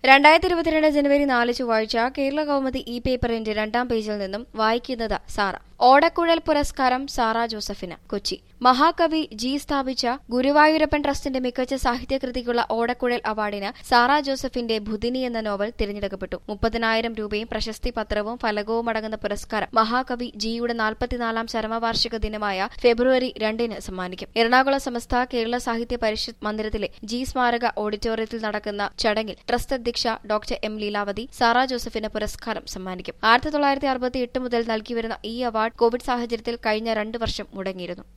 രണ്ടായിരത്തി ഇരുപത്തിരണ്ട് ജനുവരി നാല് ചൊവ്വാഴ്ച കേരള കൗമുദി ഇ പേപ്പറിന്റെ രണ്ടാം പേജിൽ നിന്നും വായിക്കുന്നത് സാറ ഓടക്കുഴൽ പുരസ്കാരം സാറ ജോസഫിന് കൊച്ചി മഹാകവി ജി സ്ഥാപിച്ച ഗുരുവായൂരപ്പൻ ട്രസ്റ്റിന്റെ മികച്ച സാഹിത്യകൃതിക്കുള്ള ഓടക്കുഴൽ അവാർഡിന് സാറ ജോസഫിന്റെ ബുധിനി എന്ന നോവൽ തിരഞ്ഞെടുക്കപ്പെട്ടു മുപ്പതിനായിരം രൂപയും പ്രശസ്തി പത്രവും ഫലകവും അടങ്ങുന്ന പുരസ്കാരം മഹാകവി ജിയുടെ നാൽപ്പത്തിനാലാം ചരമവാർഷിക ദിനമായ ഫെബ്രുവരി രണ്ടിന് സമ്മാനിക്കും എറണാകുളം സമസ്ത കേരള സാഹിത്യ പരിഷത്ത് മന്ദിരത്തിലെ ജി സ്മാരക ഓഡിറ്റോറിയത്തിൽ നടക്കുന്ന ചടങ്ങിൽ ട്രസ്റ്റ് അധ്യക്ഷ ഡോക്ടർ എം ലീലാവതി സാറ ജോസഫിന് പുരസ്കാരം സമ്മാനിക്കും ആയിരത്തി തൊള്ളായിരത്തി അറുപത്തി എട്ട് മുതൽ നൽകിവരുന്ന ഈ അവാർഡ് കോവിഡ് സാഹചര്യത്തിൽ കഴിഞ്ഞ രണ്ട് വർഷം മുടങ്ങിയിരുന്നു